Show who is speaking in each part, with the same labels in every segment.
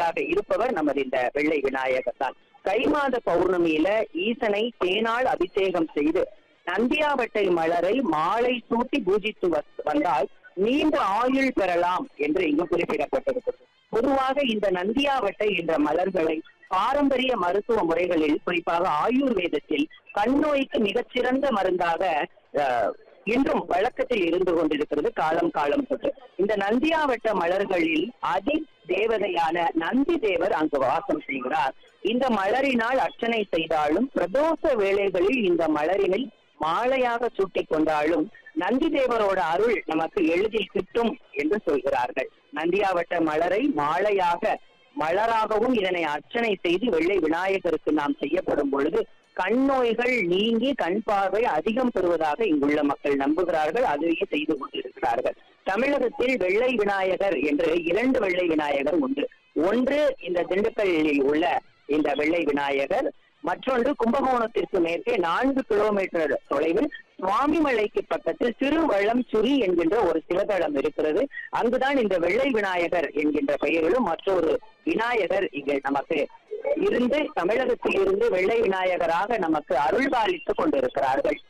Speaker 1: நாயகராக இருப்பவர் நமது இந்த வெள்ளை விநாயகர் தான் கைமாத பௌர்ணமியில ஈசனை தேனால் அபிஷேகம் செய்து நந்தியாவட்டை மலரை மாலை சூட்டி பூஜித்து வ- வந்தால் நீண்ட ஆயுள் பெறலாம் என்று இங்கு குறிப்பிடப்பட்டிருக்கிறது பொதுவாக இந்த நந்தியாவட்டை என்ற மலர்களை பாரம்பரிய மருத்துவ முறைகளில் குறிப்பாக ஆயுர்வேதத்தில் கண் நோய்க்கு மிகச்சிறந்த மருந்தாக அஹ், இன்றும் வழக்கத்தில் இருந்து கொண்டிருக்கிறது காலம் காலம் தொட்டு இந்த நந்தியாவட்ட மலர்களில் அதி தேவதையான நந்தி தேவர் அங்கு வாசம் செய்கிறார் இந்த மலரினால் அர்ச்சனை செய்தாலும் பிரதோஷ வேளைகளில் இந்த மலரினை மாலையாக சூட்டிக் கொண்டாலும் நந்தி தேவரோட அருள் நமக்கு எளிதில் கிட்டும் என்று சொல்கிறார்கள் நந்தியாவட்ட மலரை மாலையாக மலராகவும் இதனை அர்ச்சனை செய்து வெள்ளை விநாயகருக்கு நாம் செய்யப்படும் பொழுது கண் நோய்கள் நீங்கி கண் பார்வை அதிகம் பெறுவதாக இங்குள்ள மக்கள் நம்புகிறார்கள் அதையே செய்து கொண்டிருக்கிறார்கள் தமிழகத்தில் வெள்ளை விநாயகர் என்று இரண்டு வெள்ளை விநாயகர் உண்டு ஒன்று இந்த திண்டுக்கல்லில் உள்ள இந்த வெள்ளை விநாயகர் மற்றொன்று கும்பகோணத்திற்கு மேற்கே நான்கு கிலோமீட்டர் தொலைவில் சுவாமிமலைக்கு பக்கத்தில் திருவள்ளம் சுரி என்கின்ற ஒரு சிவதளம் இருக்கிறது அங்குதான் இந்த வெள்ளை விநாயகர் என்கின்ற பெயரிலும் மற்றொரு விநாயகர் இங்கு நமக்கு இருந்து தமிழகத்தில் இருந்து வெள்ளை விநாயகராக நமக்கு அருள்பாலித்துக் கொண்டிருக்கிறார்கள்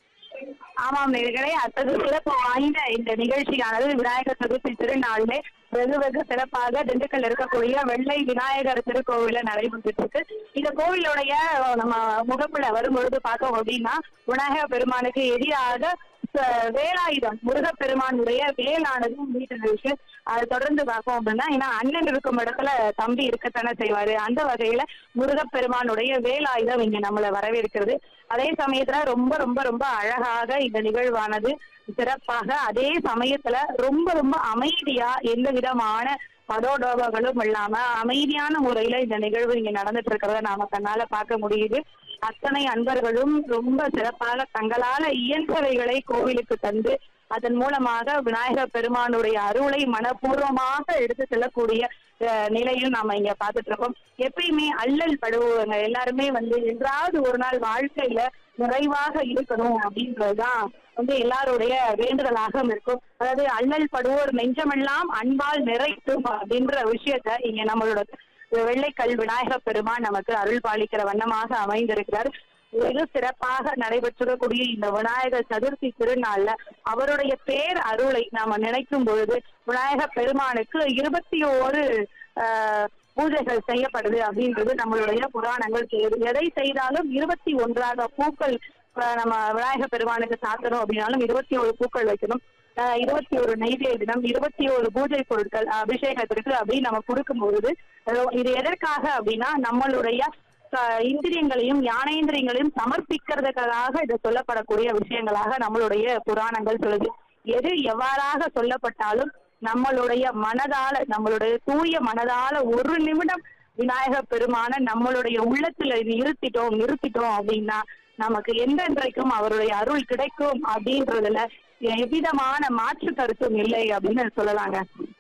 Speaker 2: ஆமாம் நேர்களே அத்தகைய சிறப்பு வாய்ந்த இந்த நிகழ்ச்சியானது விநாயகர் சதுர்த்தி திருநாளிலே வெகு வெகு சிறப்பாக திண்டுக்கல் இருக்கக்கூடிய வெள்ளை விநாயகர் திருக்கோவில நடைபெற்றுட்டு இருக்கு இந்த கோவிலுடைய அஹ், நம்ம முகப்புல வரும்பொழுது பார்த்தோம் அப்படின்னா விநாயகர் பெருமானுக்கு எதிராக ச- வேலாயுதம் முருகப்பெருமானுடைய வேலானதும் வீட்டில் இருக்கு அதை தொடர்ந்து பார்ப்போம் அப்படின்னா ஏன்னா அண்ணன் இருக்கும் இடத்துல தம்பி இருக்கத்தானே செய்வாரு அந்த வகையில முருகப்பெருமானுடைய வேலாயுதம் இங்க நம்மள வரவேற்கிறது அதே சமயத்துல ரொம்ப ரொம்ப ரொம்ப அழகாக இந்த நிகழ்வானது சிறப்பாக அதே சமயத்துல ரொம்ப ரொம்ப அமைதியா எந்த விதமான பதோடோபங்களும் இல்லாம அமைதியான முறையில இந்த நிகழ்வு இங்க நடந்துட்டு இருக்கிறத நாம கண்ணால பார்க்க முடியுது அத்தனை அன்பர்களும் ரொம்ப சிறப்பாக தங்களால இயன்றவைகளை கோவிலுக்கு தந்து அதன் மூலமாக விநாயகர் பெருமானுடைய அருளை மனப்பூர்வமாக எடுத்து செல்லக்கூடிய அஹ், நிலையும் நாம இங்க பார்த்துட்டு இருக்கோம் எப்பயுமே அல்லல் படுவங்க எல்லாருமே வந்து என்றாவது ஒரு நாள் வாழ்க்கையில நிறைவாக இருக்கணும் அப்படின்றதுதான் வந்து எல்லாருடைய வேண்டுதலாக இருக்கும் அதாவது அல்லல் படுவோர் நெஞ்சமெல்லாம் அன்பால் நிறைக்கும் அப்படின்ற விஷயத்த இங்க நம்மளோட வெள்ளைக்கல் விநாயகர் பெருமான் நமக்கு அருள் பாலிக்கிற வண்ணமாக அமைந்திருக்கிறார் வெகு சிறப்பாக நடைபெற்றிருக்கக்கூடிய இந்த விநாயகர் சதுர்த்தி திருநாள்ல அவருடைய பேர் அருளை நாம நினைக்கும் பொழுது விநாயகர் பெருமானுக்கு இருபத்தி ஓரு ஆஹ், பூஜைகள் செய்யப்படுது அப்படின்றது நம்மளுடைய புராணங்கள் சொல்லுது எதை செய்தாலும் இருபத்தி ஒன்றாக பூக்கள் ஆஹ், நம்ம விநாயகர் பெருமானுக்கு சாத்தணும் அப்படின்னாலும் இருபத்தி ஒரு பூக்கள் வைக்கணும் ஆஹ், இருபத்தி ஒரு நெய்வேதினம் இருபத்தி ஒரு பூஜை பொருட்கள் அபிஷேகத்திற்கு அப்படின்னு நம்ம கொடுக்கும்பொழுது அஹ், இது எதற்காக அப்படின்னா நம்மளுடைய ஆஹ், இந்திரியங்களையும் ஞானேந்திரியங்களையும் சமர்ப்பிக்கிறதுக்காக இது சொல்லப்படக்கூடிய விஷயங்களாக நம்மளுடைய புராணங்கள் சொல்லுது எது எவ்வாறாக சொல்லப்பட்டாலும் நம்மளுடைய மனதால நம்மளுடைய தூய மனதால ஒரு நிமிடம் விநாயகர் பெருமான நம்மளுடைய உள்ளத்துல நிறுத்திட்டோம் நிறுத்திட்டோம் அப்படின்னா நமக்கு எந்தென்றைக்கும் அவருடைய அருள் கிடைக்கும் அப்படின்றதுல எவ்விதமான மாற்று கருத்தும் இல்லை அப்படின்னு சொல்லலாங்க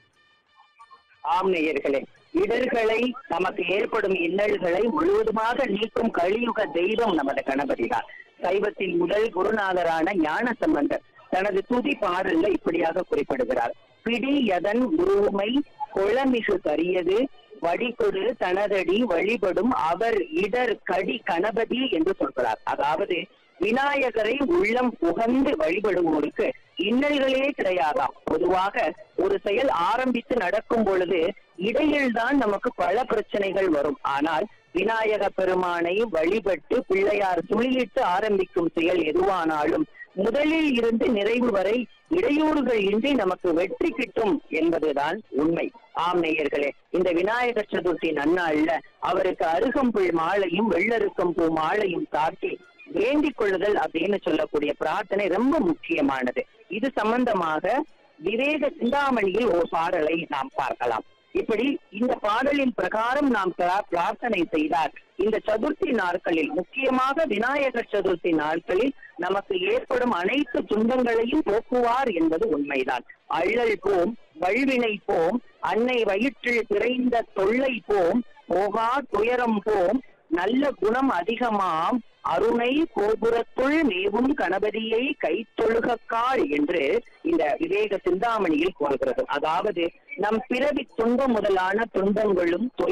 Speaker 1: ஆம் நேயர்களே இடர்களை நமக்கு ஏற்படும் இன்னல்களை முழுவதுமாக நீக்கும் கலியுக தெய்வம் நமது கணபதிதான் சைவத்தின் முதல் குருநாதரான ஞான சம்பந்தர் தனது துதி பாடல்ல இப்படியாக குறிப்பிடுகிறார் பிடி எதன் உருமை குளமிகு கரியது வடிகொடு தனதடி வழிபடும் அவர் இடர் கடி கணபதி என்று சொல்கிறார் அதாவது விநாயகரை உள்ளம் புகந்து வழிபடுவோருக்கு இன்னல்களே கிடையாதாம் பொதுவாக ஒரு செயல் ஆரம்பித்து நடக்கும் பொழுது இடையில்தான் நமக்கு பல பிரச்சனைகள் வரும் ஆனால் விநாயக பெருமானை வழிபட்டு பிள்ளையார் துளியிட்டு ஆரம்பிக்கும் செயல் எதுவானாலும் முதலில் இருந்து நிறைவு வரை இடையூறுகள் இன்றி நமக்கு வெற்றி கிட்டும் என்பதுதான் உண்மை ஆம் நேயர்களே இந்த விநாயகர் சதுர்த்தி நன்னாள்ல அவருக்கு அருகம்புல் மாலையும் வெள்ளருக்கம் பூ மாலையும் சாட்டி வேண்டிக் கொள்ளுதல் அப்படின்னு சொல்லக்கூடிய பிரார்த்தனை ரொம்ப முக்கியமானது இது சம்பந்தமாக விவேக சிந்தாமணியில் ஒரு பாடலை நாம் பார்க்கலாம் இப்படி இந்த பாடலின் பிரகாரம் நாம் பிரா- பிரார்த்தனை செய்தால் இந்த சதுர்த்தி நாட்களில் முக்கியமாக விநாயகர் சதுர்த்தி நாட்களில் நமக்கு ஏற்படும் அனைத்து துன்பங்களையும் போக்குவார் என்பது உண்மைதான் அள்ளல் போம் வல்வினை போம் அன்னை வயிற்றில் பிறைந்த தொல்லை போம் போகா துயரம் போம் நல்ல குணம் அதிகமாம் அருணை கோபுரத்துள் மேவும் கணபதியை கை தொழுகக்காள் என்று இந்த விவேக சிந்தாமணியில் கூறுகிறது அதாவது நம் பிறவி துன்பம் முதலான துன்பங்களும்